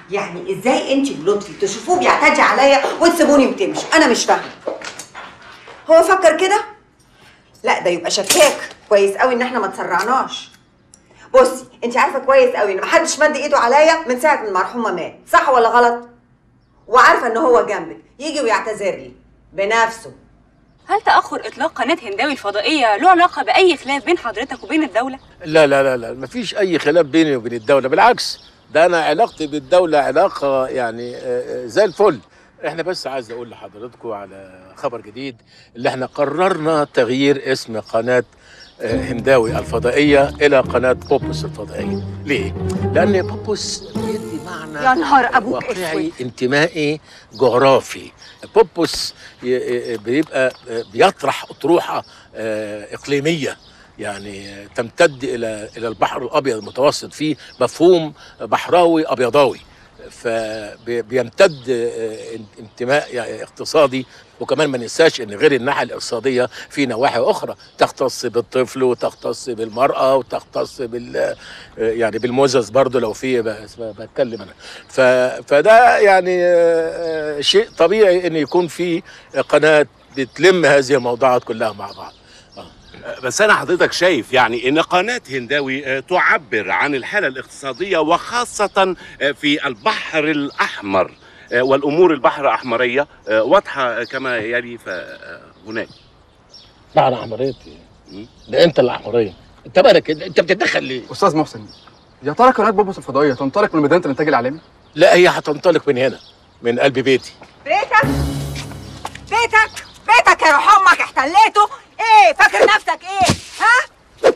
يعني ازاي انت ولطفي تشوفوه بيعتدي عليا وتسيبوني وتمشوا انا مش فاهمه هو فكر كده لا ده يبقى شكاك كويس قوي ان احنا ما تسرعناش بصي انت عارفه كويس قوي ان محدش مد ايده عليا من ساعه ما المرحومه مات صح ولا غلط وعارفه ان هو جنبك يجي ويعتذر لي بنفسه هل تأخر إطلاق قناة هنداوي الفضائية له علاقة بأي خلاف بين حضرتك وبين الدولة؟ لا لا لا لا مفيش اي خلاف بيني وبين الدوله بالعكس ده انا علاقتي بالدوله علاقه يعني آه، آه، زي الفل احنا بس عايز اقول لحضراتكم على خبر جديد اللي احنا قررنا تغيير اسم قناه آه، هنداوي الفضائيه الى قناه بوبوس الفضائيه ليه لان بوبوس بيدي معنى يا نهار أبوك واقعي أسود. انتمائي جغرافي بوبوس ي- ي- بيبقى بيطرح اطروحه آه، اقليميه يعني تمتد الى الى البحر الابيض المتوسط فيه مفهوم بحراوي ابيضاوي فبيمتد انتماء يعني اقتصادي وكمان ما ننساش ان غير الناحيه الاقتصاديه في نواحي اخرى تختص بالطفل وتختص بالمراه وتختص بال يعني بالمزز برضه لو في بس بتكلم انا ف فده يعني آه، شيء طبيعي ان يكون في قناه بتلم هذه الموضوعات كلها مع بعض بس انا حضرتك شايف يعني ان قناه هنداوي آه، تعبر عن الحاله الاقتصاديه وخاصه آه، في البحر الاحمر آه، والامور البحر الاحمريه آه، واضحه كما يلي فهناك لا انا احمريتي ده انت اللي احمريه انت مالك انت بتتدخل ليه؟ استاذ محسن يا ترى قناه بوبوس الفضائيه تنطلق من ميدان الانتاج الاعلامي لا هي هتنطلق من هنا من قلب بيتي بيتك بيتك بيتك يا روح امك احتليته ايه فاكر نفسك ايه ها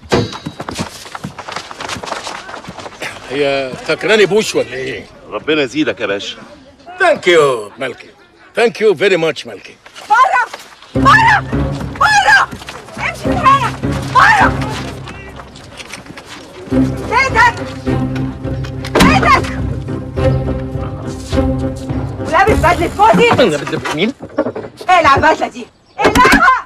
هي فاكراني بوش ولا ايه؟ ربنا يزيدك يا باشا ثانك يو مالكي ثانك يو فيري ماتش مالكي بره بره بره امشي من هنا بره بيتك بيتك ولابس بدلة فوزي انا بدي مين؟ اقلع البدلة دي اقلعها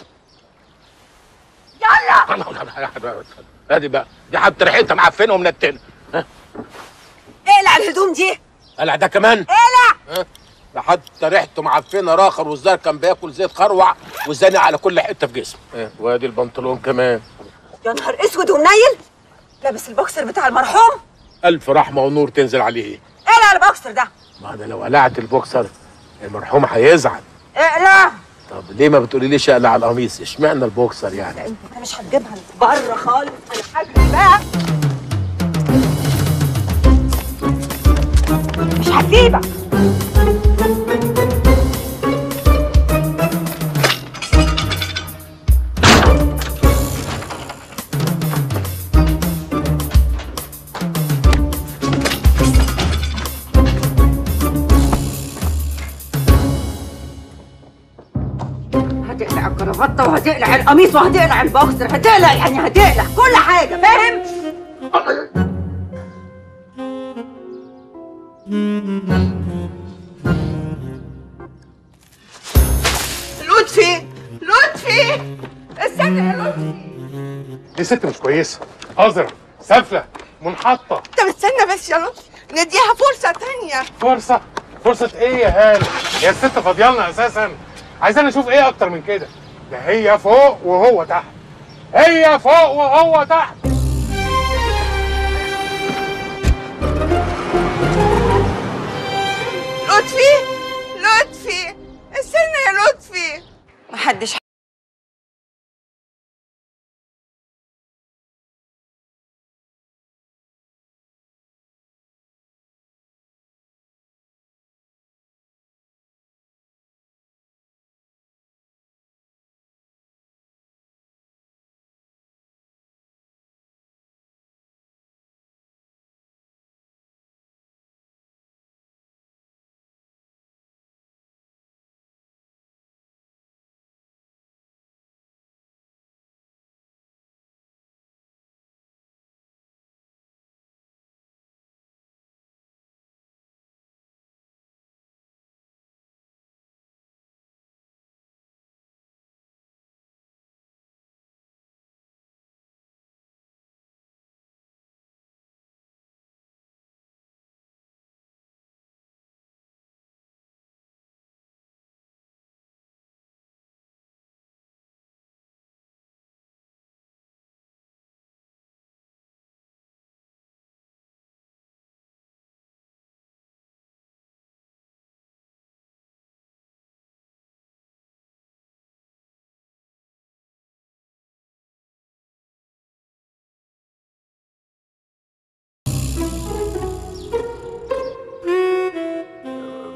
يلا ادي بقى دي حتى ريحتها معفنه ومنتنه اقلع الهدوم دي قلع ده كمان اقلع ده حتى ريحته معفنه راخر والزار كان بياكل زيت خروع وزاني على كل حته في جسمه وادي البنطلون كمان يا نهار اسود ومنيل لابس البوكسر بتاع المرحوم الف رحمه ونور تنزل عليه اقلع البوكسر ده ما انا لو قلعت البوكسر المرحوم هيزعل اقلع طب ليه ما بتقوليليش اقلع القميص اشمعنى البوكسر يعني انت مش هتجيبها بره خالص انا هجري بقى مش هسيبك هتقلع الكرافته وهتقلع القميص وهتقلع البوكسر هتقلع يعني هتقلع كل حاجه فاهم لطفي لطفي استنى يا لطفي دي ست مش كويسه قذرة سافله منحطه طب استنى بس يا لطفي نديها فرصة تانية فرصه فرصه ايه يا هاني هي الست فاضيالنا اساسا عايزانا نشوف ايه اكتر من كده ده هي فوق وهو تحت هي فوق وهو تحت لطفي لطفي استنى يا لطفي محدش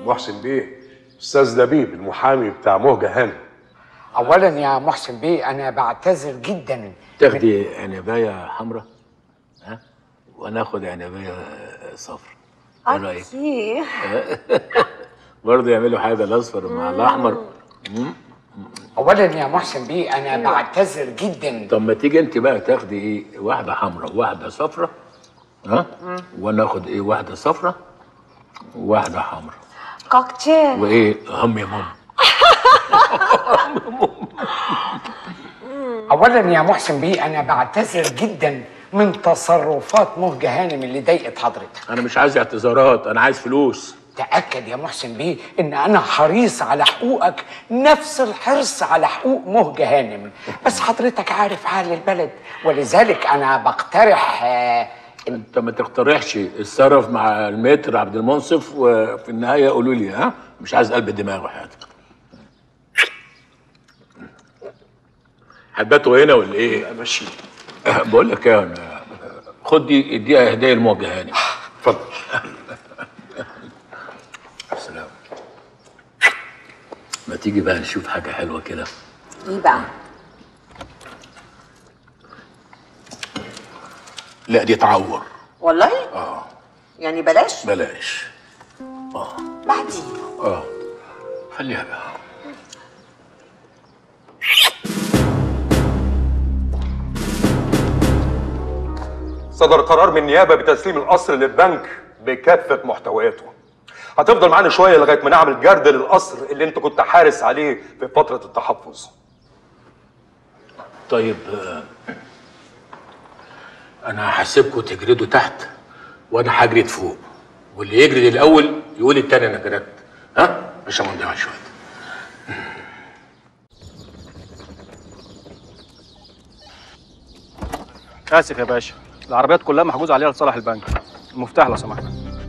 محسن بيه استاذ لبيب المحامي بتاع مهجة هانم اولا يا محسن بيه انا بعتذر جدا تاخدي عنبايه حمراء ها وناخد عنبايه صفراء ايه رايك اوكي برضه يعملوا حاجه الاصفر مع الاحمر مم. اولا يا محسن بيه انا بعتذر جدا طب ما تيجي انت بقى تاخدي ايه واحده حمراء وواحده صفراء ها وناخد ايه واحده صفراء وواحده حمراء كوكتيل وايه هم يا ماما اولا يا محسن بيه انا بعتذر جدا من تصرفات مهجة هانم اللي ضايقت حضرتك انا مش عايز اعتذارات انا عايز فلوس تأكد يا محسن بيه إن أنا حريص على حقوقك نفس الحرص على حقوق مهجة هانم بس حضرتك عارف حال البلد ولذلك أنا بقترح آه، انت ما تقترحش اتصرف مع المتر عبد المنصف وفي النهايه قولوا لي ها مش عايز قلب دماغ وحياتك هتباتوا هنا ولا ايه؟ ماشي بقول لك ايه أنا- خد دي اديها هديه لموجه هاني اتفضل سلام ما تيجي بقى نشوف حاجه حلوه كده ايه بقى لا دي تعور والله اه يعني بلاش بلاش بعدين اه خليها بقى صدر قرار من النيابه بتسليم القصر للبنك بكافه محتوياته هتفضل معانا شويه لغايه ما نعمل جرد للقصر اللي انت كنت حارس عليه في فتره التحفظ طيب آه، انا هسيبكم تجردوا تحت وانا هجرد فوق واللي يجرد الاول يقول التاني انا جردت ها مش هنضيع شويه اسف يا باشا العربيات كلها محجوز عليها لصالح البنك المفتاح لو سمحت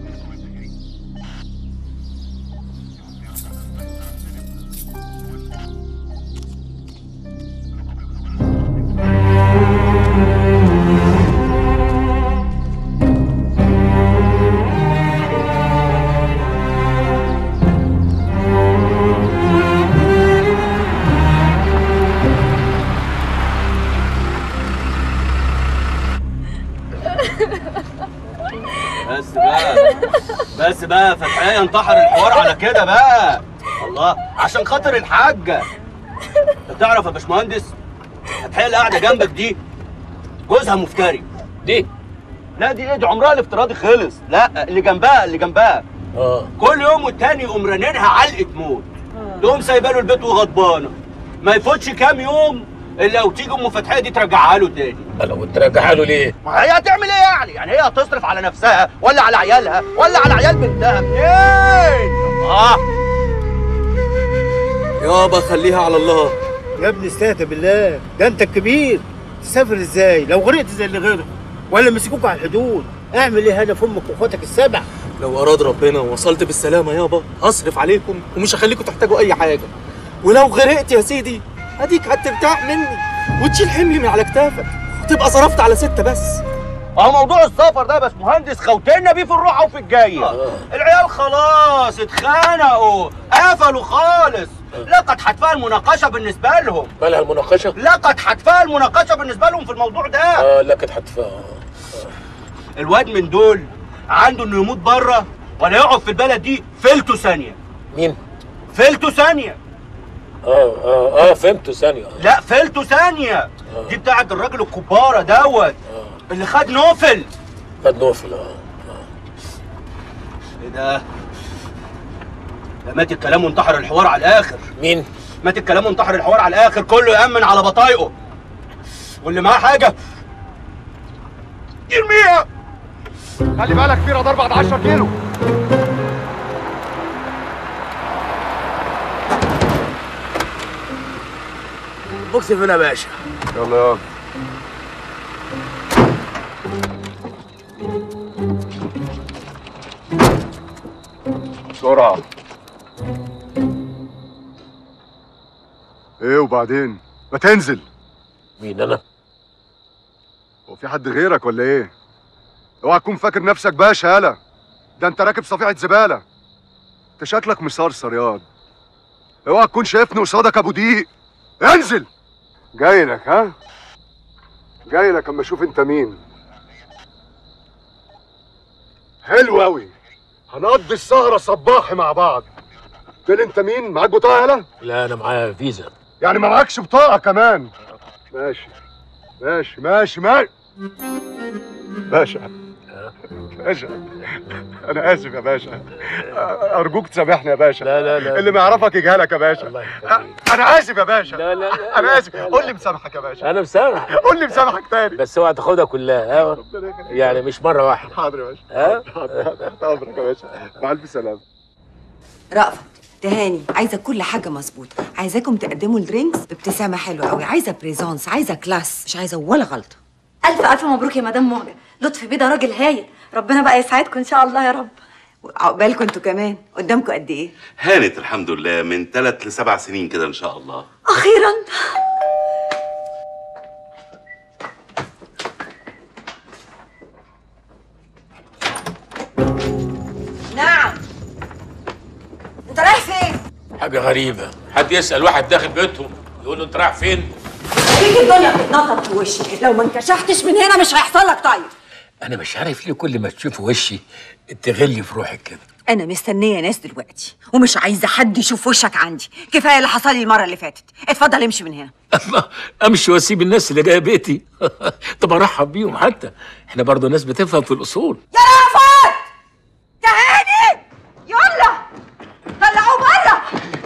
بس بقى بس بقى فتحية انتحر الحوار على كده بقى الله عشان خاطر الحاجة انت تعرف يا باشمهندس فتحية اللي قاعدة جنبك دي جوزها مفتري دي لا دي ايه دي عمرها الافتراضي خلص لا اللي جنبها اللي جنبها اه كل يوم والتاني يقوم رنينها علقة موت تقوم سايبه له البيت وغضبانة ما يفوتش كام يوم الا وتيجي ام فتحية دي ترجعها له تاني انا وترجعها له ليه؟ ما هي هتعمل ايه يعني؟ يعني هي هتصرف على نفسها ولا على عيالها ولا على عيال بنتها منين؟ اه يابا خليها على الله يا ابني استهدى بالله ده انت الكبير تسافر ازاي لو غرقت زي اللي غرق ولا مسكوك على الحدود اعمل ايه هدف امك واخواتك السبع لو اراد ربنا ووصلت بالسلامه يابا هصرف عليكم ومش هخليكم تحتاجوا اي حاجه ولو غرقت يا سيدي اديك هترتاح مني وتشيل حملي من على كتافك وتبقى صرفت على ستة بس اه موضوع السفر ده بس مهندس خوتنا بيه في الروحه وفي الجايه العيال خلاص اتخانقوا قفلوا خالص لقد حتفها المناقشه بالنسبه لهم مالها المناقشه؟ لقد حتفها المناقشه بالنسبه لهم في الموضوع ده اه لا كانت هتفهم الواد من دول عنده انه يموت بره ولا يقعد في البلد دي فلته ثانيه مين؟ فلته ثانيه اه اه اه فهمته ثانيه لا فلته ثانيه دي بتاعت الراجل الكباره دوت اللي خد نوفل خد نوفل اه ايه ده ده مات الكلام وانتحر الحوار على الاخر مين مات الكلام وانتحر الحوار على الاخر كله يامن على بطايقه واللي معاه حاجه يرميها خلي بالك في رادار بعد 10 كيلو بوكس فين يا باشا؟ يلا يلا بسرعة ايه وبعدين ما تنزل مين انا؟ هو في حد غيرك ولا ايه اوعى تكون فاكر نفسك باشا يالا ده انت راكب صفيحة زبالة انت شكلك مسرسر ياض اوعى تكون شايفني قصادك ابو دقيق انزل جاي لك ها جاي لك اما اشوف انت مين حلو قوي هنقضي السهره صباحي مع بعض قلت لي انت مين معاك بطاقه يالا لا انا معايا فيزا يعني ما معكش بطاقه كمان ماشي ماشي ماشي ماشي باشا باشا انا اسف يا باشا ارجوك تسامحني يا باشا لا لا لا اللي ما يعرفك يجهلك يا باشا الله يخليك انا اسف يا باشا لا لا لا انا اسف قول لي مسامحك يا باشا انا مسامح قول لي مسامحك تاني بس اوعى تاخدها كلها ها يعني مش مره واحده حاضر يا باشا ها حاضر تحت امرك يا باشا مع الف سلامه رأفت تهاني عايزه كل حاجه مظبوطه عايزاكم تقدموا الدرينكس بابتسامه حلوه قوي عايزه بريزونس عايزه كلاس مش عايزه ولا غلطه الف الف مبروك يا مدام مهجه لطفي بيه ده راجل هايل ربنا بقى يسعدكم ان شاء الله يا رب عقبالكم انتوا كمان قدامكم قد ايه هانت الحمد لله من ثلاث لسبع سنين كده ان شاء الله اخيرا نعم انت رايح فين حاجه غريبه حد يسال واحد داخل بيتهم يقول له انت رايح فين هيجي الدنيا بتتنطط في وشي لو ما انكشفتش من هنا مش هيحصل لك طيب انا مش عارف ليه كل ما تشوف وشي تغلي في روحك كده انا مستنيه ناس دلوقتي ومش عايزه حد يشوف وشك عندي كفايه اللي حصل لي المره اللي فاتت اتفضل امشي من هنا الله امشي واسيب الناس اللي جايه بيتي طب ارحب بيهم حتى احنا برضه ناس بتفهم في الاصول يا رأفت تهاني يلا طلعوه بره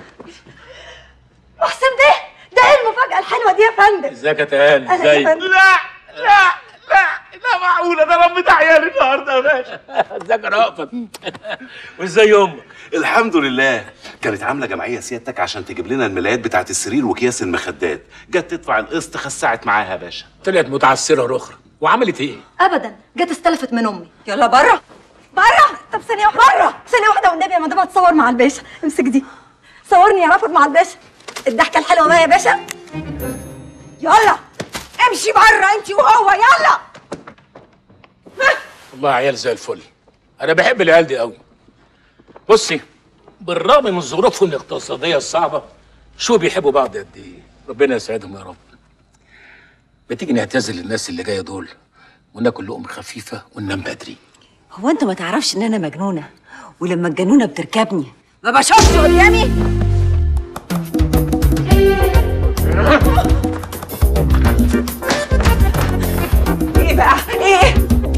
محسن بيه ده ايه المفاجاه الحلوه دي يا فندم ازيك يا تهاني أهلا يا ازيك فندم. لا لا لا لا معقوله ده ربيت عيالي النهارده يا باشا ازيك يا رأفت وازاي امك الحمد لله كانت عامله جمعيه سيادتك عشان تجيب لنا الملايات بتاعت السرير واكياس المخدات جت تدفع القسط خسعت معاها يا باشا طلعت متعسره اخرى وعملت ايه ابدا جت استلفت من امي يلا بره بره طب ثانيه واحده بره ثانيه واحده والنبي يا مدام اتصور مع الباشا امسك دي صورني يا رافض مع الباشا الضحكه الحلوه بقى يا باشا يلا امشي بره انت وهو يلا والله عيال زي الفل انا بحب العيال دي قوي بصي بالرغم من ظروفهم الاقتصاديه الصعبه شو بيحبوا بعض قد ايه ربنا يسعدهم يا رب ما تيجي نعتذر للناس اللي جايه دول وناكل لقمه خفيفه وننام بدري هو انت ما تعرفش ان انا مجنونه ولما الجنونه بتركبني ما بشوفش قدامي ايه بقى ايه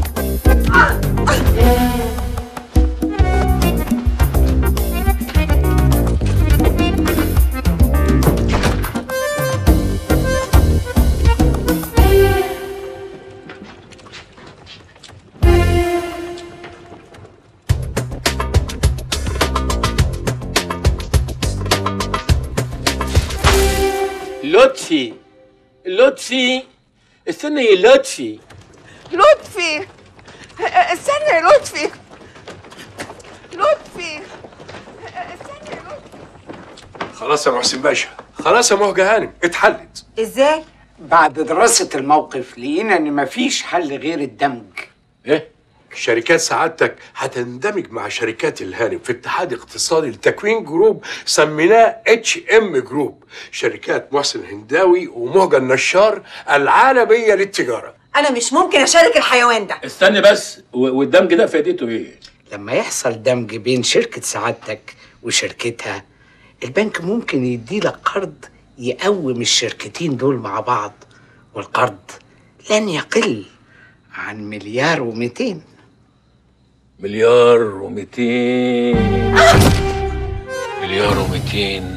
لطفي لطفي استنى يا لطفي لطفي استنى يا لطفي لطفي استنى يا لطفي خلاص يا محسن باشا خلاص يا مهجة هانم اتحلت ازاي بعد دراسة الموقف لقينا إن مفيش حل غير الدمج ايه شركات سعادتك هتندمج مع شركات الهانم في اتحاد اقتصادي لتكوين جروب سميناه اتش ام جروب شركات محسن هنداوي ومهجة النشار العالمية للتجارة انا مش ممكن اشارك الحيوان ده استني بس و- والدمج ده فائدته ايه لما يحصل دمج بين شركة سعادتك وشركتها البنك ممكن يديلك قرض يقوم الشركتين دول مع بعض والقرض لن يقل عن مليار ومئتين مليار ومئتين مليار ومئتين